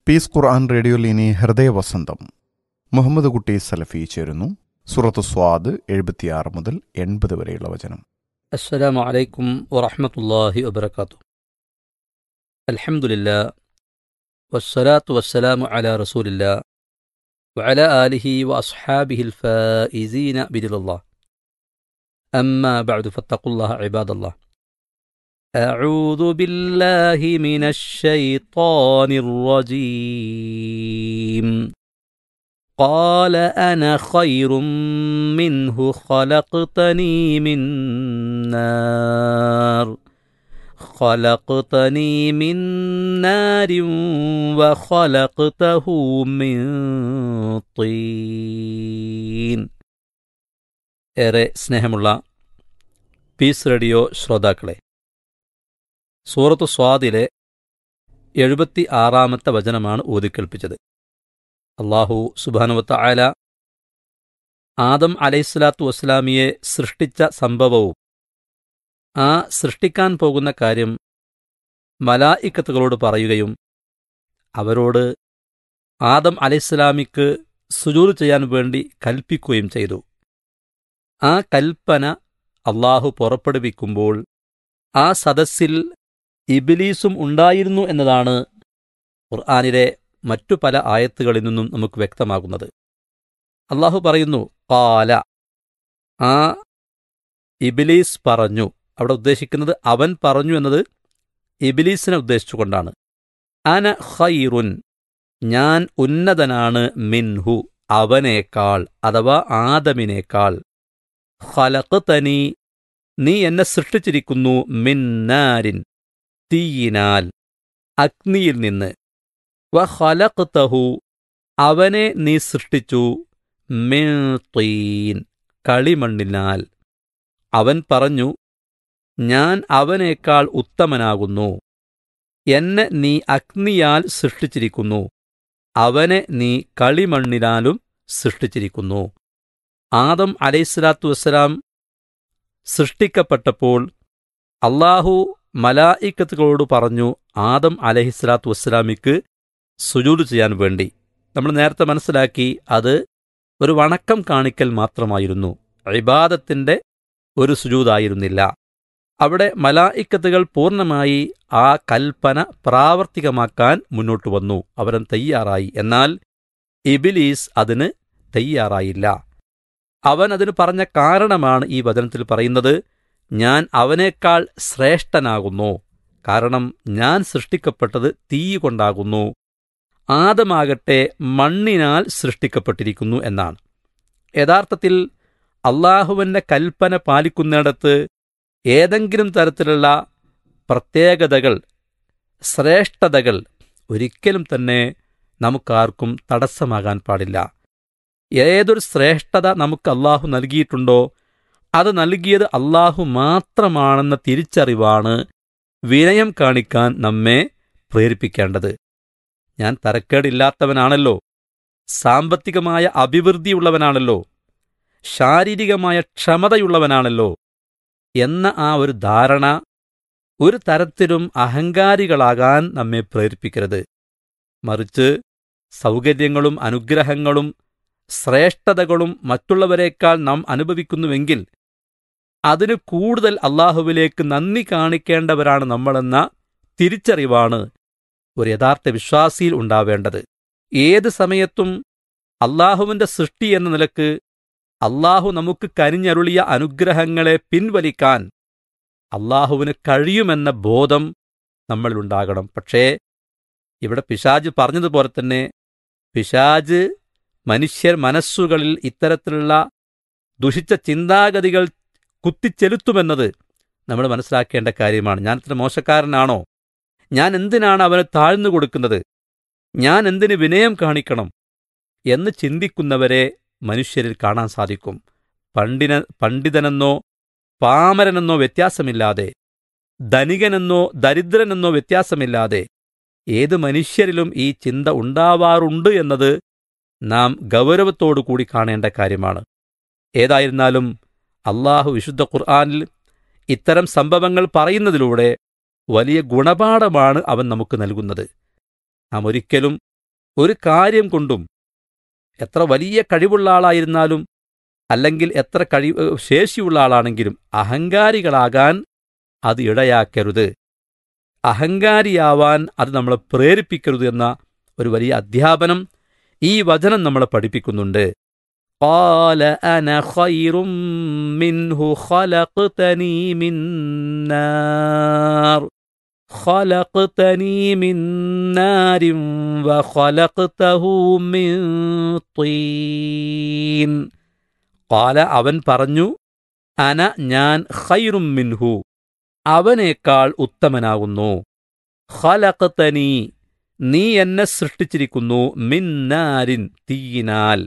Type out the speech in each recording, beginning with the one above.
piece ഖുർആൻ റേഡിയോയിൽ ഇനി ഹൃദയവസന്തം മുഹമ്മദ് കുട്ടി സലഫി ചേരുന്നു സുറത്ത് സ്വാദ് എഴുപത്തിയാറ് മുതൽ എൺപത് വരെയുള്ള വചനം السلام عليكم ورحمة الله وبركاته الحمد لله والصلاة والسلام على رسول الله وعلى آله وأصحابه الفائزين بذل الله أما بعد فاتقوا الله عباد الله أعوذ بالله من الشيطان الرجيم قال أنا خير منه خلقتني من نار خلقتني من نار وخلقته من طين ഏറെ സ്നേഹമുള്ള പീസ് റേഡിയോ ശ്രോതാക്കളെ സൂറത്ത് സ്വാദിലെ എഴുപത്തി ആറാമത്തെ വചനമാണ് ഓതിക്കേൾപ്പിച്ചത് അള്ളാഹു സുബാനുവത്ത ആല ആദം അലൈഹിസ്ലാത്തു വസ്സലാമിയെ സൃഷ്ടിച്ച സംഭവവും ആ സൃഷ്ടിക്കാൻ പോകുന്ന കാര്യം മലായിക്കത്തുകളോട് പറയുകയും അവരോട് ആദം അലൈഹിസ്ലാമിക്ക് സുജൂത് ചെയ്യാൻ വേണ്ടി കൽപ്പിക്കുകയും ചെയ്തു ആ കൽപ്പന അള്ളാഹു പുറപ്പെടുവിക്കുമ്പോൾ ആ സദസ്സിൽ ഇബിലീസും ഉണ്ടായിരുന്നു എന്നതാണ് ഖുർആാനിലെ മറ്റു പല ആയത്തുകളിൽ നിന്നും നമുക്ക് വ്യക്തമാകുന്നത് അള്ളാഹു പറയുന്നു കാല ആ ഇബിലീസ് പറഞ്ഞു അവിടെ ഉദ്ദേശിക്കുന്നത് അവൻ പറഞ്ഞു എന്നത് ഇബിലീസിനെ ഉദ്ദേശിച്ചുകൊണ്ടാണ് അന ഖൈറുൻ ഞാൻ ഉന്നതനാണ് മിൻഹു അവനേക്കാൾ അഥവാ ആദമിനേക്കാൾ ഖലഖ്തനി നീ എന്നെ സൃഷ്ടിച്ചിരിക്കുന്നു മിന്നാരിൻ തീയിനാൽ അഗ്നിയിൽ നിന്ന് വഖലഖ്തഹു അവനെ നീ സൃഷ്ടിച്ചു മിൻ തീൻ കളിമണ്ണിനാൽ അവൻ പറഞ്ഞു ഞാൻ അവനേക്കാൾ ഉത്തമനാകുന്നു എന്നെ നീ അഗ്നിയാൽ സൃഷ്ടിച്ചിരിക്കുന്നു അവനെ നീ കളിമണ്ണിനാലും സൃഷ്ടിച്ചിരിക്കുന്നു ആദം അലൈഹിസ്ലാത്തു വസ്സലാം സൃഷ്ടിക്കപ്പെട്ടപ്പോൾ അള്ളാഹു മലായിക്കത്തുകളോട് പറഞ്ഞു ആദം അലഹിസ്ലാത്തു വസ്സലാമിക്ക് സുജൂദ് ചെയ്യാൻ വേണ്ടി നമ്മൾ നേരത്തെ മനസ്സിലാക്കി അത് ഒരു വണക്കം കാണിക്കൽ മാത്രമായിരുന്നു ഇബാദത്തിന്റെ ഒരു സുജൂതായിരുന്നില്ല അവിടെ മലായിക്കത്തുകൾ പൂർണ്ണമായി ആ കൽപ്പന പ്രാവർത്തികമാക്കാൻ മുന്നോട്ട് വന്നു അവരൻ തയ്യാറായി എന്നാൽ ഇബിലീസ് അതിന് തയ്യാറായില്ല അവൻ അതിന് പറഞ്ഞ കാരണമാണ് ഈ വചനത്തിൽ പറയുന്നത് ഞാൻ അവനേക്കാൾ ശ്രേഷ്ഠനാകുന്നു കാരണം ഞാൻ സൃഷ്ടിക്കപ്പെട്ടത് തീ കൊണ്ടാകുന്നു ആദമാകട്ടെ മണ്ണിനാൽ സൃഷ്ടിക്കപ്പെട്ടിരിക്കുന്നു എന്നാണ് യഥാർത്ഥത്തിൽ അള്ളാഹുവിൻ്റെ കൽപ്പന പാലിക്കുന്നിടത്ത് ഏതെങ്കിലും തരത്തിലുള്ള പ്രത്യേകതകൾ ശ്രേഷ്ഠതകൾ ഒരിക്കലും തന്നെ നമുക്കാർക്കും തടസ്സമാകാൻ പാടില്ല ഏതൊരു ശ്രേഷ്ഠത നമുക്ക് അള്ളാഹു നൽകിയിട്ടുണ്ടോ അത് നൽകിയത് അള്ളാഹു മാത്രമാണെന്ന തിരിച്ചറിവാണ് വിനയം കാണിക്കാൻ നമ്മെ പ്രേരിപ്പിക്കേണ്ടത് ഞാൻ തരക്കേടില്ലാത്തവനാണല്ലോ സാമ്പത്തികമായ അഭിവൃദ്ധിയുള്ളവനാണല്ലോ ശാരീരികമായ ക്ഷമതയുള്ളവനാണല്ലോ എന്ന ആ ഒരു ധാരണ ഒരു തരത്തിലും അഹങ്കാരികളാകാൻ നമ്മെ പ്രേരിപ്പിക്കരുത് മറിച്ച് സൗകര്യങ്ങളും അനുഗ്രഹങ്ങളും ശ്രേഷ്ഠതകളും മറ്റുള്ളവരെക്കാൾ നാം അനുഭവിക്കുന്നുവെങ്കിൽ അതിന് കൂടുതൽ അള്ളാഹുവിലേക്ക് നന്ദി കാണിക്കേണ്ടവരാണ് നമ്മളെന്ന തിരിച്ചറിവാണ് ഒരു യഥാർത്ഥ വിശ്വാസിയിൽ ഉണ്ടാവേണ്ടത് ഏത് സമയത്തും അള്ളാഹുവിന്റെ സൃഷ്ടി എന്ന നിലക്ക് അള്ളാഹു നമുക്ക് കരിഞ്ഞരുളിയ അനുഗ്രഹങ്ങളെ പിൻവലിക്കാൻ അള്ളാഹുവിന് കഴിയുമെന്ന ബോധം നമ്മളിലുണ്ടാകണം പക്ഷേ ഇവിടെ പിശാജ് പറഞ്ഞതുപോലെ തന്നെ പിശാജ് മനുഷ്യർ മനസ്സുകളിൽ ഇത്തരത്തിലുള്ള ദുഷിച്ച ചിന്താഗതികൾ കുത്തിച്ചെലുത്തുമെന്നത് നമ്മൾ മനസ്സിലാക്കേണ്ട കാര്യമാണ് ഞാൻ ഇത്ര മോശക്കാരനാണോ ഞാൻ എന്തിനാണ് അവന് താഴ്ന്നു കൊടുക്കുന്നത് ഞാൻ എന്തിന് വിനയം കാണിക്കണം എന്ന് ചിന്തിക്കുന്നവരെ മനുഷ്യരിൽ കാണാൻ സാധിക്കും പണ്ഡിന പണ്ഡിതനെന്നോ പാമരനെന്നോ വ്യത്യാസമില്ലാതെ ധനികനെന്നോ ദരിദ്രനെന്നോ വ്യത്യാസമില്ലാതെ ഏത് മനുഷ്യരിലും ഈ ചിന്ത ഉണ്ടാവാറുണ്ട് എന്നത് നാം ഗൗരവത്തോടു കൂടി കാണേണ്ട കാര്യമാണ് ഏതായിരുന്നാലും അള്ളാഹു വിശുദ്ധ ഖുർആാനിൽ ഇത്തരം സംഭവങ്ങൾ പറയുന്നതിലൂടെ വലിയ ഗുണപാഠമാണ് അവൻ നമുക്ക് നൽകുന്നത് നാം ഒരിക്കലും ഒരു കാര്യം കൊണ്ടും എത്ര വലിയ കഴിവുള്ള ആളായിരുന്നാലും അല്ലെങ്കിൽ എത്ര കഴി ശേഷിയുള്ള ആളാണെങ്കിലും അഹങ്കാരികളാകാൻ അത് ഇടയാക്കരുത് അഹങ്കാരിയാവാൻ അത് നമ്മളെ പ്രേരിപ്പിക്കരുത് എന്ന ഒരു വലിയ അധ്യാപനം ഈ വചനം നമ്മളെ പഠിപ്പിക്കുന്നുണ്ട് قال أنا خير منه خلقتني من نار خلقتني من نار وخلقته من طين قال അവൻ പറഞ്ഞു അന ഞാൻ ഖൈറും മിൻഹു അവനേക്കാൾ ഉത്തമനാകുന്നു ഖലഖതനി നീ എന്നെ സൃഷ്ടിച്ചിരിക്കുന്നു മിന്നാരിൻ തീയിനാൽ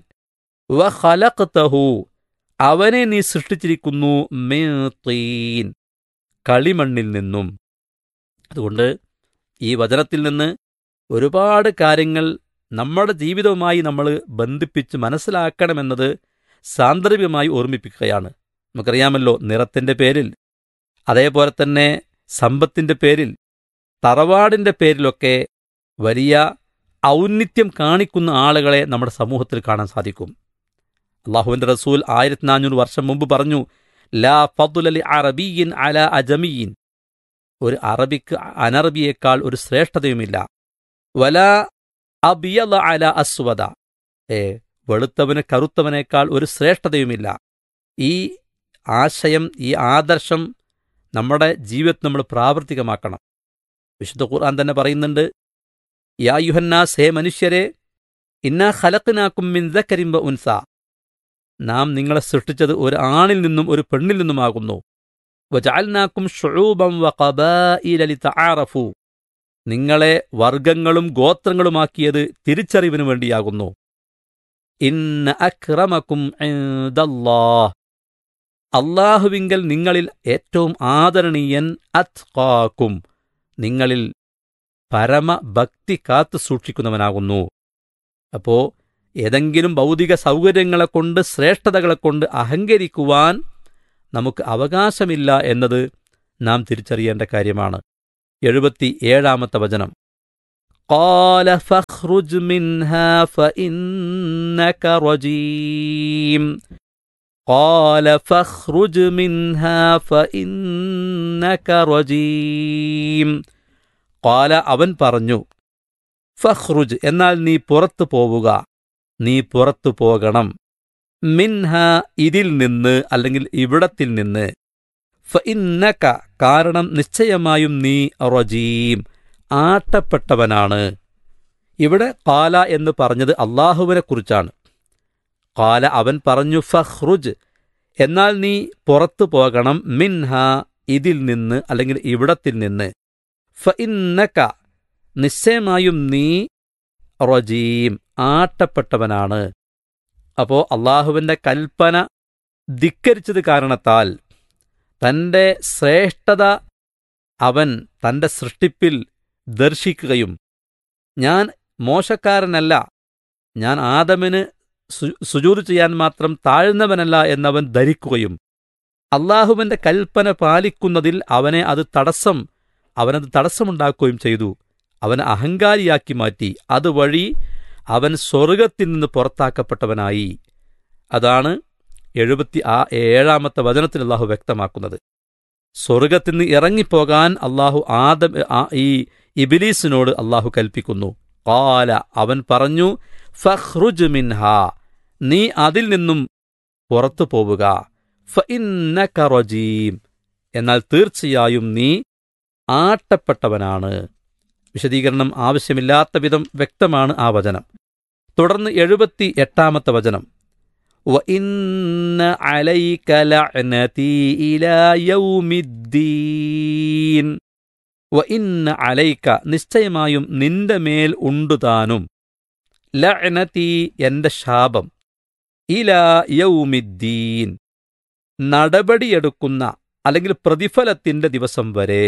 വഖലഖതഹു അവനെ നീ സൃഷ്ടിച്ചിരിക്കുന്നു മിൻ തീൻ കളിമണ്ണിൽ നിന്നും അതുകൊണ്ട് ഈ വചനത്തിൽ നിന്ന് ഒരുപാട് കാര്യങ്ങൾ നമ്മുടെ ജീവിതവുമായി നമ്മൾ ബന്ധിപ്പിച്ച് മനസ്സിലാക്കണമെന്നത് സാന്ദർഭികമായി ഓർമ്മിപ്പിക്കുകയാണ് നമുക്കറിയാമല്ലോ നിറത്തിൻ്റെ പേരിൽ അതേപോലെ തന്നെ സമ്പത്തിൻ്റെ പേരിൽ തറവാടിൻ്റെ പേരിലൊക്കെ വലിയ ഔന്നിത്യം കാണിക്കുന്ന ആളുകളെ നമ്മുടെ സമൂഹത്തിൽ കാണാൻ സാധിക്കും അള്ളാഹുവിൻ്റെ റസൂൽ ആയിരത്തി നാനൂറ് വർഷം മുമ്പ് പറഞ്ഞു ലാ ഫതുലലി അറബിയിൻ അല അജമിയിൻ ഒരു അറബിക്ക് അനറബിയേക്കാൾ ഒരു ശ്രേഷ്ഠതയുമില്ല വല അബിയല അല അസ്വദ ഏ വെളുത്തവന് കറുത്തവനേക്കാൾ ഒരു ശ്രേഷ്ഠതയുമില്ല ഈ ആശയം ഈ ആദർശം നമ്മുടെ ജീവിതത്തിൽ നമ്മൾ പ്രാവർത്തികമാക്കണം വിശുദ്ധ ഖുർആൻ തന്നെ പറയുന്നുണ്ട് യാ യുഹന്നാസ് ഹേ മനുഷ്യരെ ഇന്നാ ഖലഖ്നാക്കും മിൻ ദക്കരിൻ വ ഉൻസ നാം നിങ്ങളെ സൃഷ്ടിച്ചത് ഒരു ആണിൽ നിന്നും ഒരു പെണ്ണിൽ നിന്നുമാകുന്നു വജഅൽനാക്കും ഷുഊബൻ വ ഖബായില ലിതആറഫു നിങ്ങളെ വർഗങ്ങളും ഗോത്രങ്ങളുമാക്കിയത് തിരിച്ചറിവിനു വേണ്ടിയാകുന്നു ഇന്ന അക്രമക്കും ഇൻദല്ലാഹ് അള്ളാഹുവിങ്കൽ നിങ്ങളിൽ ഏറ്റവും ആദരണീയൻ അത്കാക്കും നിങ്ങളിൽ പരമഭക്തി കാത്തു സൂക്ഷിക്കുന്നവനാകുന്നു അപ്പോ ഏതെങ്കിലും ഭൗതിക സൗകര്യങ്ങളെ കൊണ്ട് ശ്രേഷ്ഠതകളെ കൊണ്ട് അഹങ്കരിക്കുവാൻ നമുക്ക് അവകാശമില്ല എന്നത് നാം തിരിച്ചറിയേണ്ട കാര്യമാണ് എഴുപത്തി ഏഴാമത്തെ വചനം قال فاخرج منها فإنك رجيم قال فاخرج منها فإنك رجيم قال അവൻ പറഞ്ഞു ഫഖ്റുജ് എന്നാൽ നീ പുറത്തു പോവുക നീ പുറത്തു പോകണം മിൻഹ ഇതിൽ നിന്ന് അല്ലെങ്കിൽ ഇവിടത്തിൽ നിന്ന് ഫഇന്നക കാരണം നിശ്ചയമായും നീ റജീം ആട്ടപ്പെട്ടവനാണ് ഇവിടെ കാല എന്ന് പറഞ്ഞത് അള്ളാഹുവിനെ കുറിച്ചാണ് കാല അവൻ പറഞ്ഞു ഫഹ്റുജ് എന്നാൽ നീ പുറത്തു പോകണം മിൻഹ ഇതിൽ നിന്ന് അല്ലെങ്കിൽ ഇവിടത്തിൽ നിന്ന് ഫഇന്നക നിശ്ചയമായും നീ റജീം ആട്ടപ്പെട്ടവനാണ് അപ്പോ അള്ളാഹുവിന്റെ കൽപ്പന ധിക്കരിച്ചത് കാരണത്താൽ തന്റെ ശ്രേഷ്ഠത അവൻ തന്റെ സൃഷ്ടിപ്പിൽ ദർശിക്കുകയും ഞാൻ മോശക്കാരനല്ല ഞാൻ ആദമിന് സുജൂത് ചെയ്യാൻ മാത്രം താഴ്ന്നവനല്ല എന്നവൻ ധരിക്കുകയും അള്ളാഹുവിന്റെ കൽപ്പന പാലിക്കുന്നതിൽ അവനെ അത് തടസ്സം അവനത് തടസ്സമുണ്ടാക്കുകയും ചെയ്തു അവനെ അഹങ്കാരിയാക്കി മാറ്റി അതുവഴി അവൻ സ്വർഗത്തിൽ നിന്ന് പുറത്താക്കപ്പെട്ടവനായി അതാണ് എഴുപത്തി ആ ഏഴാമത്തെ വചനത്തിൽ അള്ളാഹു വ്യക്തമാക്കുന്നത് സ്വർഗത്തിൽ നിന്ന് ഇറങ്ങിപ്പോകാൻ അള്ളാഹു ആദം ഈ ഇബിലീസിനോട് അള്ളാഹു കൽപ്പിക്കുന്നു കാല അവൻ പറഞ്ഞു ഫഹ്റുജ് മിൻഹ നീ അതിൽ നിന്നും പുറത്തു പോവുക ഫഇന്നക റജീം എന്നാൽ തീർച്ചയായും നീ ആട്ടപ്പെട്ടവനാണ് വിശദീകരണം ആവശ്യമില്ലാത്ത വിധം വ്യക്തമാണ് ആ വചനം തുടർന്ന് എഴുപത്തി എട്ടാമത്തെ വചനം وإن عليك لعنتي إلى يوم الدين وإن عليك നിശ്ചയമായും നിന്റെ മേൽ ഉണ്ടുതാനും ലഅനതി എന്റെ ശാപം ഇലാ യൗമിദ്ദീൻ നടപടിയെടുക്കുന്ന അല്ലെങ്കിൽ പ്രതിഫലത്തിന്റെ ദിവസം വരെ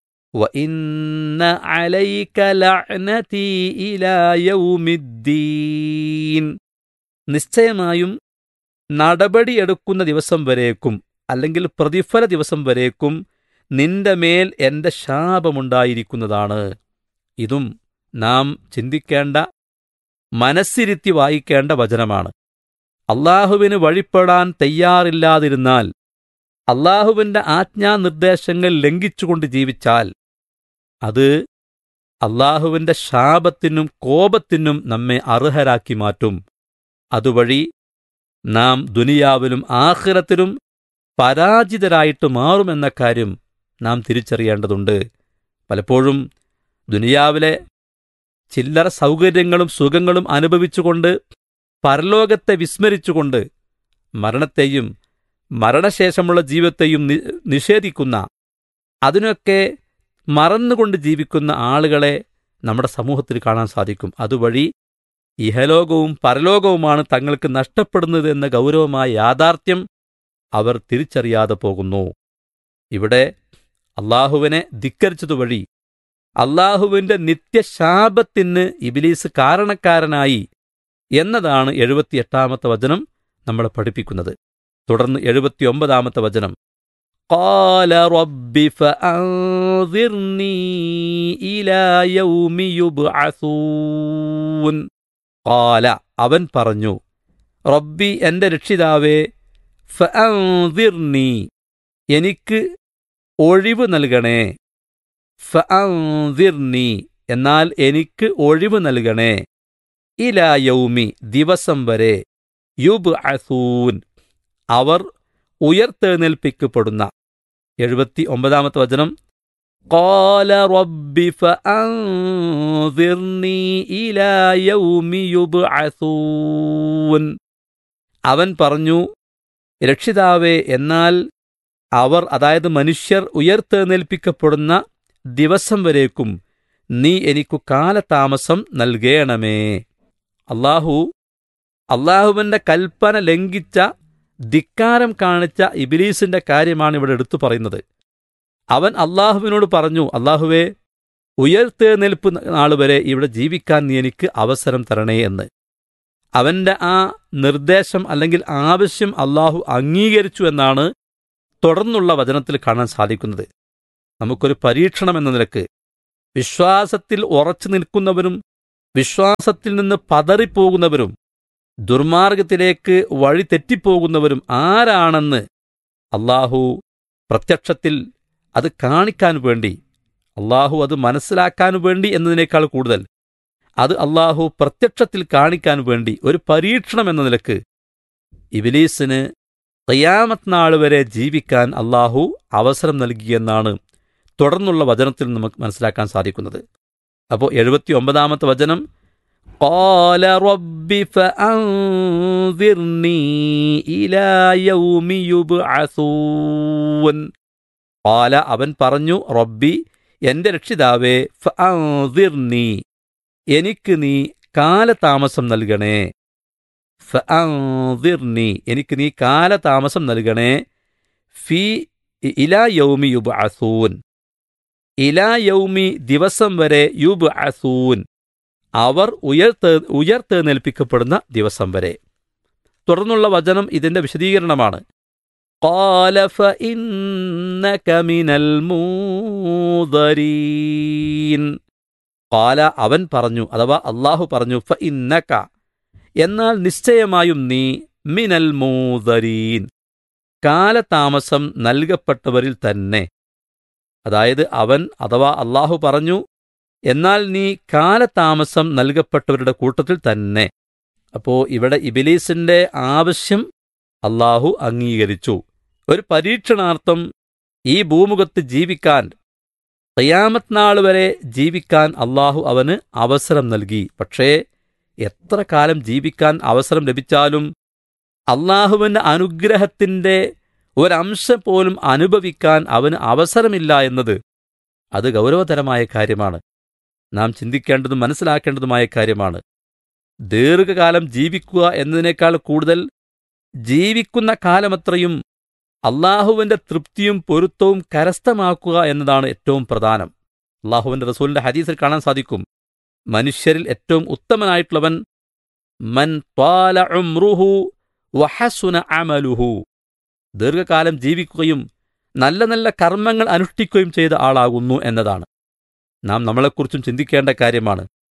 وإن عليك لعنتي إلى يوم الدين നിശ്ചയമായും നടപടിയെടുക്കുന്ന ദിവസം വരേക്കും അല്ലെങ്കിൽ പ്രതിഫല ദിവസം വരേക്കും നിന്റെ മേൽ എന്റെ ശാപമുണ്ടായിരിക്കുന്നതാണ് ഇതും നാം ചിന്തിക്കേണ്ട മനസ്സിരുത്തി വായിക്കേണ്ട വചനമാണ് അള്ളാഹുവിന് വഴിപ്പെടാൻ തയ്യാറില്ലാതിരുന്നാൽ അള്ളാഹുവിൻ്റെ ആജ്ഞാനിർദ്ദേശങ്ങൾ ലംഘിച്ചുകൊണ്ട് ജീവിച്ചാൽ അത് അള്ളാഹുവിൻ്റെ ശാപത്തിനും കോപത്തിനും നമ്മെ അർഹരാക്കി മാറ്റും അതുവഴി നാം ദുനിയാവിലും ആഖിറത്തിലും പരാജിതരായിട്ട് മാറുമെന്ന കാര്യം നാം തിരിച്ചറിയേണ്ടതുണ്ട് പലപ്പോഴും ദുനിയാവിലെ ചില്ലറ സൗകര്യങ്ങളും സുഖങ്ങളും അനുഭവിച്ചുകൊണ്ട് പരലോകത്തെ വിസ്മരിച്ചുകൊണ്ട് മരണത്തെയും മരണശേഷമുള്ള ജീവിതത്തെയും നി- നിഷേധിക്കുന്ന അതിനൊക്കെ മറന്നുകൊണ്ട് ജീവിക്കുന്ന ആളുകളെ നമ്മുടെ സമൂഹത്തിൽ കാണാൻ സാധിക്കും അതുവഴി ഇഹലോകവും പരലോകവുമാണ് തങ്ങൾക്ക് നഷ്ടപ്പെടുന്നത് എന്ന ഗൗരവമായ യാഥാർത്ഥ്യം അവർ തിരിച്ചറിയാതെ പോകുന്നു ഇവിടെ അള്ളാഹുവിനെ ധിക്കരിച്ചതുവഴി അള്ളാഹുവിന്റെ നിത്യശാപത്തിന് ഇബിലീസ് കാരണക്കാരനായി എന്നതാണ് എഴുപത്തിയെട്ടാമത്തെ വചനം നമ്മളെ പഠിപ്പിക്കുന്നത് തുടർന്ന് എഴുപത്തിയൊമ്പതാമത്തെ വചനം قال رب فأنظرني إلى يوم يبعثون قال അവൻ പറഞ്ഞു റബ്ബി എന്റെ രക്ഷിതാവേ ഫഅൻദിർനി എനിക്ക് ഒഴിവ് നൽകണേ ഫഅൻദിർനി എന്നാൽ എനിക്ക് ഒഴിവ് നൽകണേ ഇലാ യൗമി ദിവസം വരെ യുബ് അസൂൻ അവർ ഉയർത്തെഴുന്നേൽപ്പിക്കപ്പെടുന്ന എഴുപത്തി ഒമ്പതാമത്തെ വചനം قال رب فأنظرني إلى يوم يبعثون അവൻ പറഞ്ഞു രക്ഷിതാവേ എന്നാൽ അവർ അതായത് മനുഷ്യർ ഉയർത്തെഴുന്നേൽപ്പിക്കപ്പെടുന്ന ദിവസം വരേക്കും നീ എനിക്കു കാലതാമസം നൽകേണമേ അള്ളാഹു അള്ളാഹുവിന്റെ കൽപ്പന ലംഘിച്ച ധിക്കാരം കാണിച്ച ഇബിലീസിന്റെ കാര്യമാണ് ഇവിടെ എടുത്തു പറയുന്നത് അവൻ അള്ളാഹുവിനോട് പറഞ്ഞു അള്ളാഹുവേ ഉയർത്തെഴുന്നേൽപ്പ് നാൾ വരെ ഇവിടെ ജീവിക്കാൻ നീ എനിക്ക് അവസരം തരണേ എന്ന് അവന്റെ ആ നിർദ്ദേശം അല്ലെങ്കിൽ ആവശ്യം അള്ളാഹു അംഗീകരിച്ചു എന്നാണ് തുടർന്നുള്ള വചനത്തിൽ കാണാൻ സാധിക്കുന്നത് നമുക്കൊരു പരീക്ഷണം എന്ന നിലക്ക് വിശ്വാസത്തിൽ ഉറച്ചു നിൽക്കുന്നവരും വിശ്വാസത്തിൽ നിന്ന് പതറിപ്പോകുന്നവരും ദുർമാർഗത്തിലേക്ക് വഴി തെറ്റിപ്പോകുന്നവരും ആരാണെന്ന് അള്ളാഹു പ്രത്യക്ഷത്തിൽ അത് കാണിക്കാൻ വേണ്ടി അള്ളാഹു അത് മനസ്സിലാക്കാൻ വേണ്ടി എന്നതിനേക്കാൾ കൂടുതൽ അത് അള്ളാഹു പ്രത്യക്ഷത്തിൽ കാണിക്കാൻ വേണ്ടി ഒരു പരീക്ഷണം എന്ന നിലക്ക് ഇബിലീസിന് ഖിയാമത്ത് നാൾ വരെ ജീവിക്കാൻ അള്ളാഹു അവസരം നൽകിയെന്നാണ് തുടർന്നുള്ള വചനത്തിൽ നമുക്ക് മനസ്സിലാക്കാൻ സാധിക്കുന്നത് അപ്പോൾ എഴുപത്തി ഒമ്പതാമത്തെ വചനം قال رب فأنذرني إلى يوم يبعثون قال അവൻ പറഞ്ഞു റബ്ബി എന്റെ രക്ഷിതാവേ ഫഅൻദിർനി എനിക്ക് നീ കാലതാമസം നൽകണേ ഫഅൻദിർനി എനിക്ക് നീ കാലതാമസം നൽകണേ ഫി ഇലാ യൗമി യുബ്അസൂൻ ഇലാ യൗമി ദിവസം വരെ യുബ്അസൂൻ അവർ ഉയർത്ത് ഉയർത്തെഴുന്നേൽപ്പിക്കപ്പെടുന്ന ദിവസം വരെ തുടർന്നുള്ള വചനം ഇതിന്റെ വിശദീകരണമാണ് قال فإنك من المنظرين قال അവൻ പറഞ്ഞു അഥവാ അള്ളാഹു പറഞ്ഞു ഫഇന്നക എന്നാൽ നിശ്ചയമായും നീ മിനൽ മൂദരീൻ കാലതാമസം നൽകപ്പെട്ടവരിൽ തന്നെ അതായത് അവൻ അഥവാ അള്ളാഹു പറഞ്ഞു എന്നാൽ നീ കാലതാമസം നൽകപ്പെട്ടവരുടെ കൂട്ടത്തിൽ തന്നെ അപ്പോ ഇവിടെ ഇബിലീസിന്റെ ആവശ്യം അള്ളാഹു അംഗീകരിച്ചു ഒരു പരീക്ഷണാർത്ഥം ഈ ഭൂമുഖത്ത് ജീവിക്കാൻ ഖിയാമത്ത് നാൾ വരെ ജീവിക്കാൻ അള്ളാഹു അവന് അവസരം നൽകി പക്ഷേ എത്ര കാലം ജീവിക്കാൻ അവസരം ലഭിച്ചാലും അള്ളാഹുവിൻ്റെ അനുഗ്രഹത്തിൻ്റെ ഒരംശം പോലും അനുഭവിക്കാൻ അവന് അവസരമില്ല എന്നത് അത് ഗൗരവതരമായ കാര്യമാണ് നാം ചിന്തിക്കേണ്ടതും മനസ്സിലാക്കേണ്ടതുമായ കാര്യമാണ് ദീർഘകാലം ജീവിക്കുക എന്നതിനേക്കാൾ കൂടുതൽ ജീവിക്കുന്ന കാലമത്രയും അള്ളാഹുവിന്റെ തൃപ്തിയും പൊരുത്തവും കരസ്ഥമാക്കുക എന്നതാണ് ഏറ്റവും പ്രധാനം അള്ളാഹുവിന്റെ റസൂലിന്റെ ഹദീസിൽ കാണാൻ സാധിക്കും മനുഷ്യരിൽ ഏറ്റവും ഉത്തമനായിട്ടുള്ളവൻ മൻ ത്വാല ഉംറുഹു വഹസുന അമലുഹു ദീർഘകാലം ജീവിക്കുകയും നല്ല നല്ല കർമ്മങ്ങൾ അനുഷ്ഠിക്കുകയും ചെയ്ത ആളാകുന്നു എന്നതാണ് നാം നമ്മളെക്കുറിച്ചും ചിന്തിക്കേണ്ട കാര്യമാണ്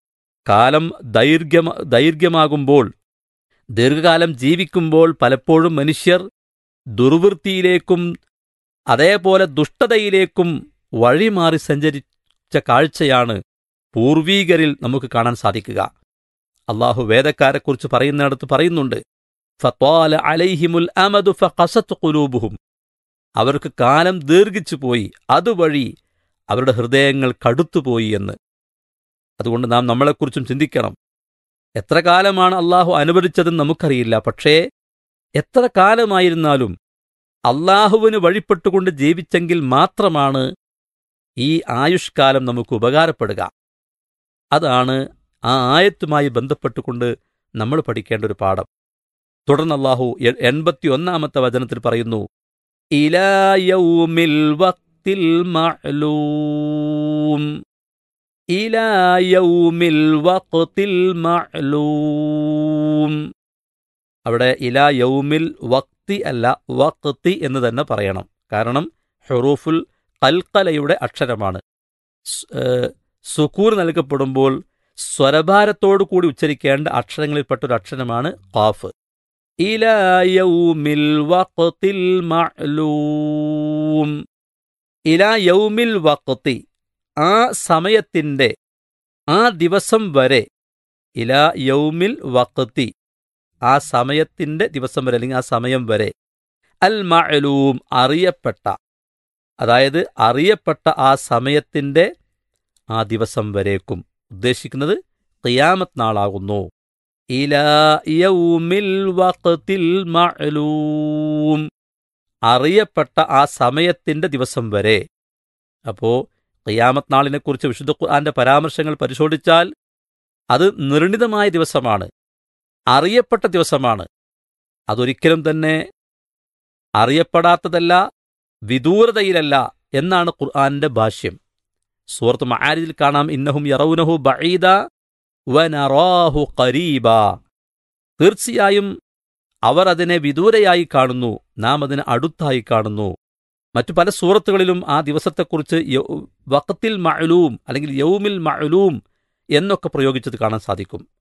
കാലം ദൈർഘ്യം ദൈർഘ്യമാകുമ്പോൾ ദീർഘകാലം ജീവിക്കുമ്പോൾ പലപ്പോഴും മനുഷ്യർ ദുർവൃത്തിയിലേക്കും അതേപോലെ ദുഷ്ടതയിലേക്കും വഴിമാറി സഞ്ചരിച്ച കാഴ്ചയാണ് പൂർവീകരിൽ നമുക്ക് കാണാൻ സാധിക്കുക അള്ളാഹു വേദക്കാരെക്കുറിച്ച് പറയുന്നിടത്ത് പറയുന്നുണ്ട് ഫത്വാല അലൈഹിമുൽ അമദു ഫഖസത്ത് ഖുലൂബുഹും അവർക്ക് കാലം ദീർഘിച്ചു പോയി അതുവഴി അവരുടെ ഹൃദയങ്ങൾ കടുത്തുപോയി എന്ന് അതുകൊണ്ട് നാം നമ്മളെക്കുറിച്ചും ചിന്തിക്കണം എത്ര കാലമാണ് അള്ളാഹു അനുവദിച്ചതെന്ന് നമുക്കറിയില്ല പക്ഷേ എത്ര കാലമായിരുന്നാലും അള്ളാഹുവിന് വഴിപ്പെട്ടുകൊണ്ട് ജീവിച്ചെങ്കിൽ മാത്രമാണ് ഈ ആയുഷ്കാലം നമുക്ക് ഉപകാരപ്പെടുക അതാണ് ആ ആയത്തുമായി ബന്ധപ്പെട്ടുകൊണ്ട് നമ്മൾ പഠിക്കേണ്ട ഒരു പാഠം തുടർന്ന് അള്ളാഹു എൺപത്തി ഒന്നാമത്തെ വചനത്തിൽ പറയുന്നു ഇലായൗമിൽ വക്തിൽ മഅലൂം ഇലായൗമിൽ വക്തിൽ മഅലൂം അവിടെ ഇലാ യൗമിൽ വക്തി അല്ല വക്തി എന്ന് തന്നെ പറയണം കാരണം ഹെറൂഫുൽ കൽക്കലയുടെ അക്ഷരമാണ് സുക്കൂർ നൽകപ്പെടുമ്പോൾ സ്വരഭാരത്തോടു കൂടി ഉച്ചരിക്കേണ്ട അക്ഷരങ്ങളിൽപ്പെട്ട ഒരു അക്ഷരമാണ് ഖാഫ് ഇലായൗമിൽ വഖത്തിൽ മഅലൂം ഇലാ യൗമിൽ വഖത്തി ആ സമയത്തിന്റെ ആ ദിവസം വരെ ഇലാ യൗമിൽ വഖത്തി ആ സമയത്തിന്റെ ദിവസം വരെ അല്ലെങ്കിൽ ആ സമയം വരെ അൽ മഅലൂം അറിയപ്പെട്ട അതായത് അറിയപ്പെട്ട ആ സമയത്തിന്റെ ആ ദിവസം വരേക്കും ഉദ്ദേശിക്കുന്നത് ഖിയാമത്ത് നാളാകുന്നു ഇലാ യൗമിൽ വഖത്തിൽ മഅലൂം അറിയപ്പെട്ട ആ സമയത്തിന്റെ ദിവസം വരെ അപ്പോ ഖിയാമത്ത് നാളിനെക്കുറിച്ച് വിശുദ്ധ ഖുർആന്റെ പരാമർശങ്ങൾ പരിശോധിച്ചാൽ അത് നിർണിതമായ ദിവസമാണ് അറിയപ്പെട്ട ദിവസമാണ് അതൊരിക്കലും തന്നെ അറിയപ്പെടാത്തതല്ല വിദൂരതയിലല്ല എന്നാണ് ഖുർആന്റെ ഭാഷ്യം സൂറത്ത് മആരിജിൽ കാണാം ഇന്നഹും യറൗനഹു ബഈദ വനറാഹു ഖരീബ തീർച്ചയായും അവർ അതിനെ വിദൂരയായി കാണുന്നു നാം അതിനെ അടുത്തായി കാണുന്നു മറ്റു പല സൂറത്തുകളിലും ആ ദിവസത്തെക്കുറിച്ച് വക്കത്തിൽ മഅലൂം അല്ലെങ്കിൽ യൗമിൽ മഅലൂം എന്നൊക്കെ പ്രയോഗിച്ചത് കാണാൻ സാധിക്കും